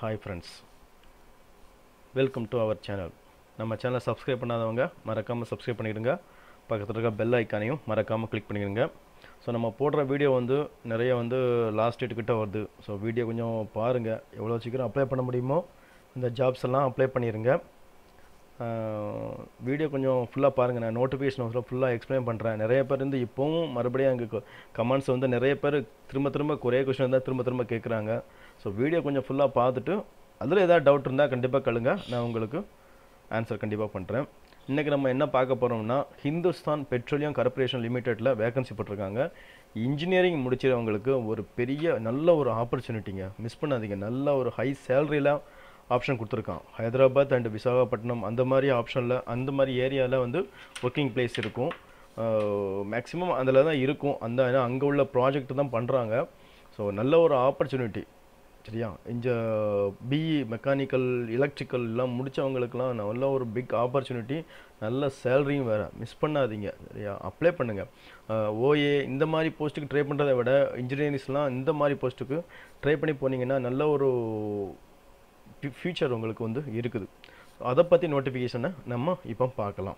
hi friends welcome to our channel நம்ம சேனலை subscribe பண்ணாதவங்க மறக்காமல் சப்ஸ்கிரைப் பண்ணிடுங்க பக்கத்தில் இருக்க பெல் ஐக்கானையும் மறக்காமல் கிளிக் பண்ணிடுங்க ஸோ நம்ம போடுற வீடியோ வந்து நிறைய வந்து லாஸ்ட் டேட் கிட்ட வருது ஸோ வீடியோ கொஞ்சம் பாருங்கள் எவ்வளோ சீக்கிரம் அப்ளை பண்ண முடியுமோ இந்த ஜாப்ஸ் எல்லாம் அப்ளை பண்ணிடுங்க வீடியோ கொஞ்சம் ஃபுல்லாக பாருங்கள் நான் நோட்டிஃபிகேஷன் வந்து ஃபுல்லாக எக்ஸ்பிளைன் பண்ணுறேன் நிறைய பேர் இருந்து இப்போவும் மறுபடியும் அங்கே கமெண்ட்ஸ் வந்து நிறைய பேர் திரும்ப திரும்ப ஒரே கொஷின் தான் திரும்ப திரும்ப கேட்குறாங்க ஸோ வீடியோ கொஞ்சம் ஃபுல்லாக பார்த்துட்டு அதில் ஏதாவது டவுட் இருந்தால் கண்டிப்பாக கேளுங்க நான் உங்களுக்கு ஆன்சர் கண்டிப்பாக பண்ணுறேன் இன்றைக்கி நம்ம என்ன பார்க்க போகிறோம்னா ஹிந்துஸ்தான் பெட்ரோலியம் கார்பரேஷன் லிமிடெட்டில் வேகன்சி போட்டிருக்காங்க இன்ஜினியரிங் முடிச்சிருவங்களுக்கு ஒரு பெரிய நல்ல ஒரு ஆப்பர்ச்சுனிட்டிங்க மிஸ் பண்ணாதீங்க நல்ல ஒரு ஹை சேலரியில் ஆப்ஷன் கொடுத்துருக்கான் ஹைதராபாத் அண்ட் விசாகப்பட்டினம் அந்த மாதிரி ஆப்ஷனில் அந்த மாதிரி ஏரியாவில் வந்து ஒர்க்கிங் பிளேஸ் இருக்கும் மேக்ஸிமம் அதில் தான் இருக்கும் அந்த ஏன்னா அங்கே உள்ள ப்ராஜெக்ட் தான் பண்ணுறாங்க ஸோ நல்ல ஒரு ஆப்பர்ச்சுனிட்டி சரியா இந்த பிஇ மெக்கானிக்கல் எலக்ட்ரிக்கல் எல்லாம் முடித்தவங்களுக்குலாம் நல்ல ஒரு பிக் ஆப்பர்ச்சுனிட்டி நல்ல சேலரியும் வேறு மிஸ் பண்ணாதீங்க சரியா அப்ளை பண்ணுங்கள் ஓஏ இந்த மாதிரி போஸ்ட்டுக்கு ட்ரை பண்ணுறதை விட இன்ஜினியரிங்ஸ்லாம் இந்த மாதிரி போஸ்ட்டுக்கு ட்ரை பண்ணி போனீங்கன்னா நல்ல ஒரு ஃப்யூச்சர் உங்களுக்கு வந்து இருக்குது அதை பற்றி நோட்டிஃபிகேஷனை நம்ம இப்போ பார்க்கலாம்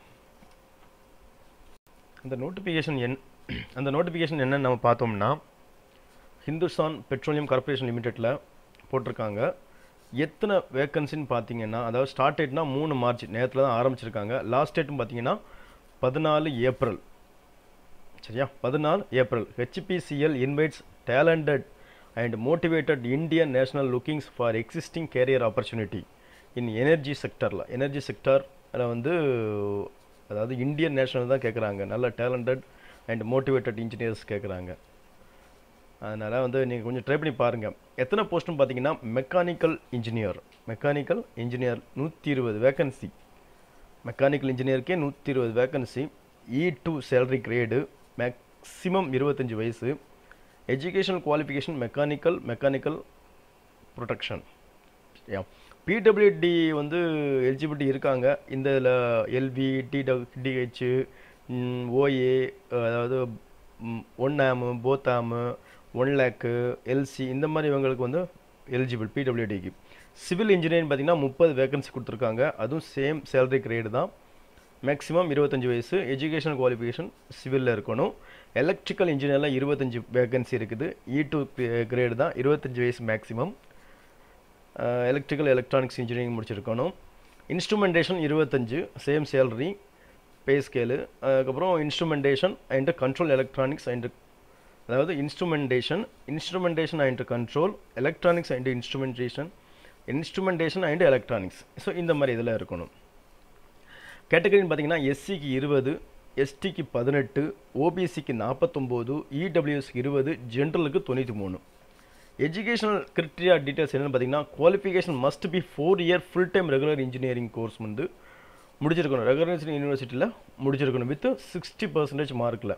அந்த நோட்டிஃபிகேஷன் என் அந்த நோட்டிஃபிகேஷன் என்னன்னு நம்ம பார்த்தோம்னா ஹிந்துஸ்தான் பெட்ரோலியம் கார்பரேஷன் லிமிடெட்டில் போட்டிருக்காங்க எத்தனை வேக்கன்சின்னு பார்த்தீங்கன்னா அதாவது ஸ்டார்ட் டேட்னா மூணு மார்ச் நேரத்தில் தான் ஆரம்பிச்சிருக்காங்க லாஸ்ட் டேட்னு பார்த்தீங்கன்னா பதினாலு ஏப்ரல் சரியா பதினாலு April HPCL invites talented and motivated Indian national lookings for existing career opportunity in energy செக்டரில் எனர்ஜி செக்டரில் வந்து அதாவது இந்தியன் நேஷனல் தான் கேட்குறாங்க நல்ல டேலண்டட் அண்ட் மோட்டிவேட்டட் இன்ஜினியர்ஸ் கேட்குறாங்க அதனால் வந்து நீங்கள் கொஞ்சம் ட்ரை பண்ணி பாருங்கள் எத்தனை போஸ்ட்னு பார்த்தீங்கன்னா மெக்கானிக்கல் இன்ஜினியர் மெக்கானிக்கல் இன்ஜினியர் நூற்றி இருபது வேக்கன்சி மெக்கானிக்கல் இன்ஜினியருக்கே நூற்றி இருபது vacancy E two salary grade maximum இருபத்தஞ்சி வயசு educational qualification mechanical mechanical production யா பிடபிள்யூடி வந்து எலிஜிபிலிட்டி இருக்காங்க இந்த இதில் எல்வி டிடபிள் டிஹெச் ஓஏ அதாவது one arm both arm one leg LC இந்த மாதிரி இவங்களுக்கு வந்து எலிஜிபிள் பிடபிள்யூடிக்கு சிவில் இன்ஜினியரிங் பார்த்திங்கன்னா முப்பது வேகன்சி கொடுத்துருக்காங்க அதுவும் சேம் சேலரி கிரேடு தான் மேக்ஸிமம் இருபத்தஞ்சி வயசு எஜுகேஷன் குவாலிஃபிகேஷன் சிவிலில் இருக்கணும் எலக்ட்ரிக்கல் இன்ஜினியரில் இருபத்தஞ்சி வேகன்சி இருக்குது இ டூ கிரேடு தான் இருபத்தஞ்சி வயசு மேக்ஸிமம் எலக்ட்ரிக்கல் எலக்ட்ரானிக்ஸ் இன்ஜினியரிங் முடிச்சிருக்கணும் இன்ஸ்ட்ருமெண்டேஷன் இருபத்தஞ்சு சேம் சேலரி பே ஸ்கேலு அதுக்கப்புறம் instrumentation and control electronics and அதாவது instrumentation instrumentation and control electronics and instrumentation instrumentation and electronics so இந்த மாதிரி இதில் இருக்கணும் கேட்டகரின்னு பார்த்தீங்கன்னா எஸ்சிக்கு இருபது எஸ்டிக்கு பதினெட்டு ஓபிசிக்கு நாற்பத்தொம்போது இடபிள்யூஎஸ்க்கு இருபது ஜென்ரலுக்கு தொண்ணூற்றி மூணு எஜுகேஷனல் கிரிட்டீரியா டீட்டெயில்ஸ் என்னென்னு பார்த்தீங்கன்னா qualification must be four year full time regular engineering course வந்து முடிச்சிருக்கணும் ரெகுலர் யூனிவர்சிட்டியில் முடிச்சிருக்கணும் வித் சிக்ஸ்டி பர்சன்டேஜ் மார்க்கில்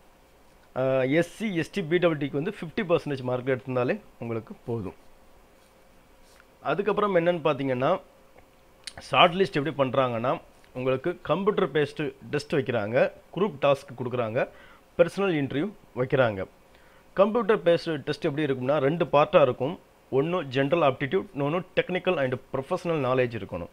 எஸ்சி எஸ்டி பிடபிள்டிக்கு வந்து ஃபிஃப்டி பர்சன்டேஜ் மார்க்கில் எடுத்திருந்தாலே உங்களுக்கு போதும் அதுக்கப்புறம் என்னென்னு பார்த்தீங்கன்னா ஷார்ட் லிஸ்ட் எப்படி பண்ணுறாங்கன்னா உங்களுக்கு கம்ப்யூட்டர் பேஸ்டு டெஸ்ட் வைக்கிறாங்க குரூப் டாஸ்க் கொடுக்குறாங்க பர்சனல் இன்டர்வியூ வைக்கிறாங்க கம்ப்யூட்டர் பேஸ்டு டெஸ்ட் எப்படி இருக்கும்னா ரெண்டு பார்ட்டாக இருக்கும் ஒன்று ஜென்ரல் ஆப்டிடியூட் இன்னொன்று டெக்னிக்கல் அண்ட் ப்ரொஃபஷனல் நாலேஜ் இருக்கணும்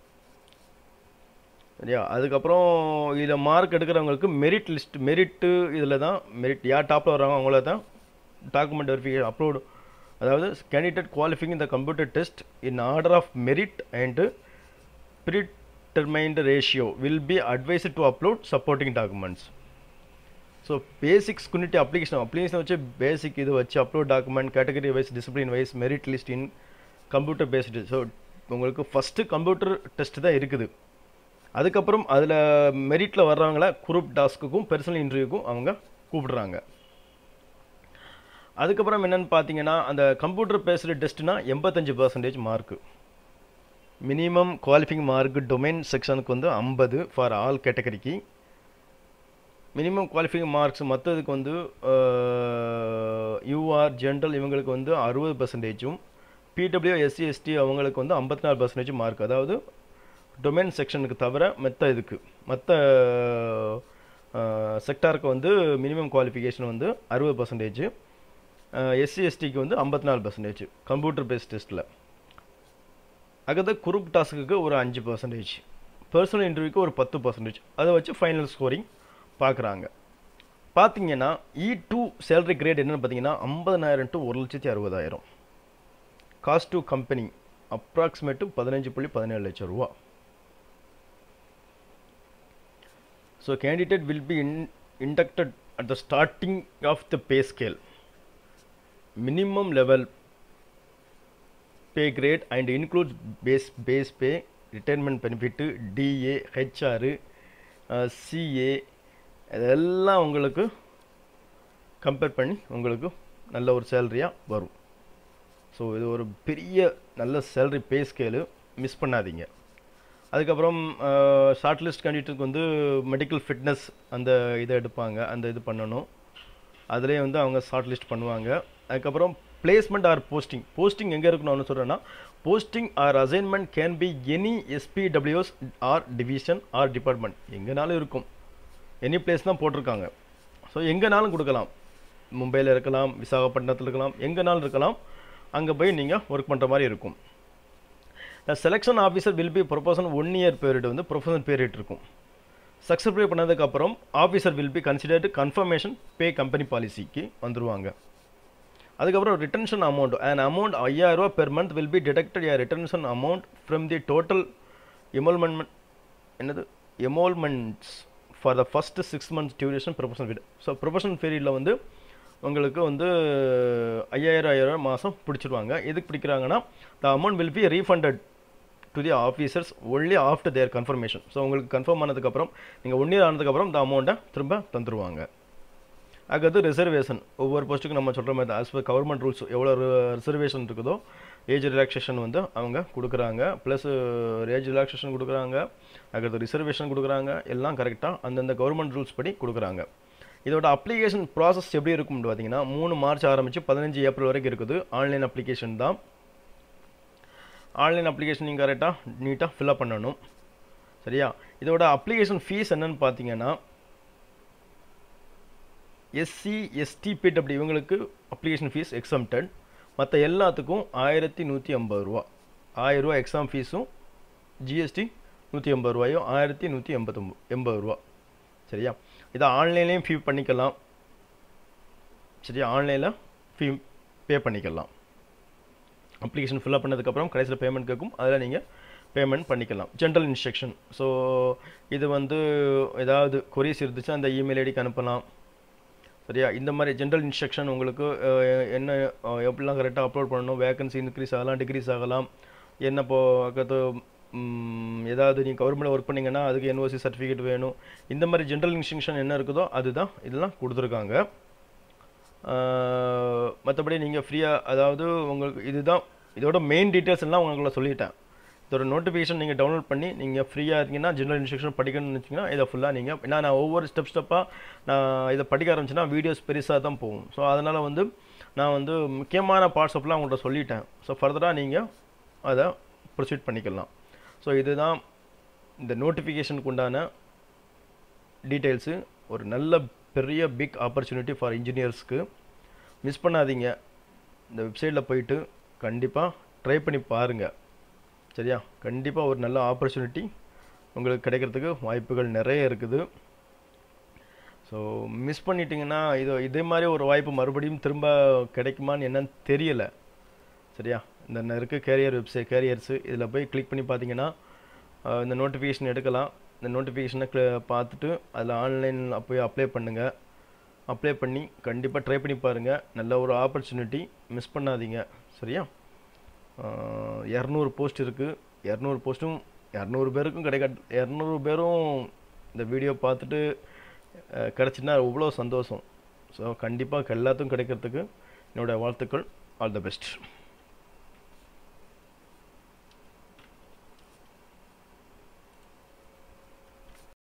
சரியா அதுக்கப்புறம் இதில் மார்க் எடுக்கிறவங்களுக்கு மெரிட் லிஸ்ட் மெரிட்டு இதில் தான் மெரிட் யார் டாப்பில் வராங்க அவங்கள தான் டாக்குமெண்ட் வெரிஃபிகேஷன் அப்லோடு அதாவது candidate qualifying the computer test in order of merit and predetermined ratio will be advised to upload supporting documents so basics குனிட்டி அப்ளிகேஷன் அப்ளிகேஷன் வச்சு பேசிக் இது வச்சு upload document category wise discipline wise merit list in computer based so உங்களுக்கு first computer test தான் இருக்குது அதுக்கப்புறம் அதில் மெரிட்டில் வர்றவங்கள group டாஸ்க்குக்கும் personal இன்டர்வியூக்கும் அவங்க கூப்பிடுறாங்க அதுக்கப்புறம் என்னென்னு பார்த்தீங்கன்னா அந்த கம்ப்யூட்டர் பேஸ்டு டெஸ்ட்னா எண்பத்தஞ்சு percentage mark minimum qualifying mark domain செக்ஷனுக்கு வந்து ஐம்பது ஃபார் ஆல் கேட்டகரிக்கு மினிமம் குவாலிஃபிங் மார்க்ஸ் மற்றதுக்கு வந்து யூஆர் ஜென்ரல் இவங்களுக்கு வந்து அறுபது பர்சன்டேஜும் பிடபிள்யூ எஸ்சி எஸ்டி அவங்களுக்கு வந்து ஐம்பத்தி நாலு பர்சன்டேஜ் மார்க் அதாவது டொமைன் செக்ஷனுக்கு தவிர மற்ற இதுக்கு மற்ற செக்டாருக்கு வந்து மினிமம் குவாலிஃபிகேஷன் வந்து அறுபது பர்சன்டேஜ் எஸ்சி எஸ்டிக்கு வந்து ஐம்பத்தி நாலு பர்சன்டேஜ் கம்ப்யூட்டர் பேஸ்ட் டெஸ்ட்டில் அடுத்தது குரூப் டாஸ்க்குக்கு ஒரு அஞ்சு பர்சன்டேஜ் பர்சனல் இன்டர்வியூக்கு ஒரு பத்து பர்சன்டேஜ் அதை வச்சு ஃபைனல் ஸ்கோரிங் பார்க்குறாங்க பார்த்தீங்கன்னா இ டூ சேலரி கிரேட் என்னென்னு பார்த்தீங்கன்னா ஐம்பதனாயிரம் டு ஒரு லட்சத்தி அறுபதாயிரம் காஸ்ட் டு கம்பெனி அப்ராக்சிமேட்டு பதினஞ்சு புள்ளி பதினேழு லட்சம் ரூபா so candidate will be in inducted at the starting of the pay scale minimum level pay grade and includes base base pay retirement benefit DA HR CA இதெல்லாம் உங்களுக்கு compare பண்ணி உங்களுக்கு நல்ல ஒரு சேலரியாக வரும் ஸோ இது ஒரு பெரிய நல்ல சேலரி பே ஸ்கேலு மிஸ் பண்ணாதீங்க அதுக்கப்புறம் ஷார்ட் லிஸ்ட் கேண்டிடேட்டுக்கு வந்து மெடிக்கல் ஃபிட்னஸ் அந்த இதை எடுப்பாங்க அந்த இது பண்ணணும் அதிலே வந்து அவங்க ஷார்ட் லிஸ்ட் பண்ணுவாங்க அதுக்கப்புறம் பிளேஸ்மெண்ட் ஆர் போஸ்டிங் போஸ்டிங் எங்கே இருக்குன்னு ஒன்று சொல்கிறேன்னா posting or assignment can be any SPWS or division or department எங்கேனாலும் இருக்கும் எனி பிளேஸ் தான் போட்டிருக்காங்க ஸோ எங்கேனாலும் கொடுக்கலாம் மும்பையில் இருக்கலாம் விசாகப்பட்டினத்தில் இருக்கலாம் எங்கேனாலும் இருக்கலாம் அங்கே போய் நீங்கள் ஒர்க் பண்ணுற மாதிரி இருக்கும் the selection officer will be probation one year period வந்து ப்ரொஃபஷனல் பீரியட் இருக்கும் சக்ஸஸ்ஃபுல்லி பண்ணதுக்கப்புறம் officer will be considered confirmation pay company பாலிசிக்கு வந்துருவாங்க அதுக்கப்புறம் ரிட்டன்ஷன் அமௌண்ட் அண்ட் அமௌண்ட் ஐயாயிரரூவா per month will be deducted a retention amount from the total emolument என்னது emoluments for the first six months duration probation period so probation பீரியடில் வந்து உங்களுக்கு வந்து ஐயாயிரம் ஐயாயிரம் மாதம் பிடிச்சிருவாங்க எதுக்கு பிடிக்கிறாங்கன்னா the amount will be refunded to the officers only after their confirmation so உங்களுக்கு கன்ஃபார்ம் ஆனதுக்கப்புறம் நீங்கள் ஒன் இயர் ஆனதுக்கப்புறம் இந்த அமௌண்ட்டை திரும்ப தந்துருவாங்க அடுத்து ரிசர்வேஷன் ஒவ்வொரு போஸ்ட்டுக்கும் நம்ம சொல்கிற மாதிரி ஆஸ் பர் கவர்மெண்ட் ரூல்ஸ் எவ்வளோ ரிசர்வேஷன் இருக்குதோ ஏஜ் ரிலாக்ஸேஷன் வந்து அவங்க கொடுக்குறாங்க ப்ளஸ் ஏஜ் ரிலாக்ஸேஷன் கொடுக்குறாங்க அதுக்கடுத்து ரிசர்வேஷன் கொடுக்குறாங்க எல்லாம் கரெக்டாக அந்தந்த கவர்மெண்ட் ரூல்ஸ் படி கொடுக்குறாங்க இதோட அப்ளிகேஷன் ப்ராசஸ் எப்படி இருக்கும்னு பார்த்தீங்கன்னா மூணு மார்ச் ஆரம்பித்து பதினஞ்சு ஏப்ரல் வரைக்கும் இருக்குது ஆன்லைன் அப்ளிகேஷன் தான் ஆன்லைன் அப்ளிகேஷன் நீங்கள் கரெக்டாக நீட்டாக ஃபில்அப் பண்ணணும் சரியா இதோட அப்ளிகேஷன் ஃபீஸ் என்னன்னு பார்த்தீங்கன்னா எஸ்சி எஸ்டி பிடபிள்யூ இவங்களுக்கு அப்ளிகேஷன் ஃபீஸ் எக்ஸம்டட் மற்ற எல்லாத்துக்கும் ஆயிரத்தி நூற்றி ஐம்பது ரூபா ஆயிரரூவா எக்ஸாம் ஃபீஸும் ஜிஎஸ்டி நூற்றி ஐம்பது ரூபாயும் ஆயிரத்தி நூற்றி எண்பத்தொம்பது எண்பது ரூபா சரியா இதை ஆன்லைன்லேயும் ஃபீ பண்ணிக்கலாம் சரியா ஆன்லைனில் ஃபீ பே பண்ணிக்கலாம் அப்ளிகேஷன் ஃபில்அப் பண்ணதுக்கப்புறம் கடைசியில் பேமெண்ட் கேட்கும் அதில் நீங்கள் பேமெண்ட் பண்ணிக்கலாம் ஜென்ரல் இன்ஸ்ட்ரக்ஷன் ஸோ இது வந்து ஏதாவது கொரிஸ் இருந்துச்சு அந்த இமெயில் ஐடிக்கு அனுப்பலாம் சரியா இந்த மாதிரி ஜென்ரல் இன்ஸ்ட்ரக்ஷன் உங்களுக்கு அஹ், என்ன அஹ், எப்படிலாம் கரெக்டாக அப்லோட் பண்ணணும் வேகன்சி இன்க்ரீஸ் ஆகலாம் டிக்ரீஸ் ஆகலாம் என்ன இப்போ அடுத்து, ம், ஏதாவது நீங்கள் கவர்மெண்ட் ஒர்க் பண்ணீங்கன்னா அதுக்கு என்ஓசி சர்டிஃபிகேட் வேணும் இந்த மாதிரி ஜென்ரல் இன்ஸ்ட்ரக்ஷன் என்ன இருக்குதோ அதுதான் இதெல்லாம் கொடுத்துருக்காங்க மற்றபடி நீங்கள் ஃப்ரீயாக அதாவது உங்களுக்கு இதுதான் இதோட மெயின் டீட்டெயில்ஸ் எல்லாம் உங்களுக்கு சொல்லிட்டேன் இதோட நோட்டிஃபிகேஷன் நீங்கள் டவுன்லோட் பண்ணி நீங்கள் ஃப்ரீயாக இருக்கீங்கன்னா ஜென்ரல் இன்ஸ்ட்ரக்ஷன் படிக்கணும்னு வச்சிங்கன்னா இதை ஃபுல்லாக நீங்கள் ஏன்னா நான் ஒவ்வொரு ஸ்டெப் ஸ்டெப்பாக நான் இதை படிக்க ஆரம்பிச்சேன்னா வீடியோஸ் பெருசாக தான் போகும் ஸோ அதனால் வந்து நான் வந்து முக்கியமான பார்ட்ஸ் எல்லாம் உங்கள்கிட்ட சொல்லிட்டேன் ஸோ ஃபர்தராக நீங்கள் அதை ப்ரொசீட் பண்ணிக்கலாம் ஸோ இதுதான் இந்த நோட்டிஃபிகேஷனுக்கு உண்டான டீட்டெயில்ஸு ஒரு நல்ல பெரிய பிக் ஆப்பர்ச்சுனிட்டி ஃபார் இன்ஜினியர்ஸ்க்கு மிஸ் பண்ணாதீங்க இந்த வெப்சைட்டில் போயிட்டு கண்டிப்பாக ட்ரை பண்ணி பாருங்கள் சரியா கண்டிப்பாக ஒரு நல்ல ஆப்பர்ச்சுனிட்டி உங்களுக்கு கிடைக்கிறதுக்கு வாய்ப்புகள் நிறைய இருக்குது ஸோ மிஸ் பண்ணிட்டீங்கன்னா இது இதே மாதிரி ஒரு வாய்ப்பு மறுபடியும் திரும்ப கிடைக்குமான்னு என்னன்னு தெரியல சரியா இந்த இருக்க கேரியர் வெப்சைட் கேரியர்ஸு இதில் போய் கிளிக் பண்ணி பார்த்தீங்கன்னா அஹ், இந்த நோட்டிஃபிகேஷன் எடுக்கலாம் இந்த நோட்டிஃபிகேஷனை பார்த்துட்டு அதில் ஆன்லைன் போய் அப்ளை பண்ணுங்கள் அப்ளை பண்ணி கண்டிப்பாக ட்ரை பண்ணி பாருங்கள் நல்ல ஒரு ஆப்பர்ச்சுனிட்டி மிஸ் பண்ணாதீங்க சரியா இரநூறு போஸ்ட் இருக்குது இரநூறு போஸ்ட்டும் இரநூறு பேருக்கும் கிடைக்க இரநூறு பேரும் இந்த வீடியோ பார்த்துட்டு அஹ், கிடச்சுன்னா அவ்வளோ சந்தோஷம் ஸோ கண்டிப்பாக எல்லாத்துக்கும் கிடைக்கிறதுக்கு என்னோட வாழ்த்துக்கள் ஆல் த பெஸ்ட்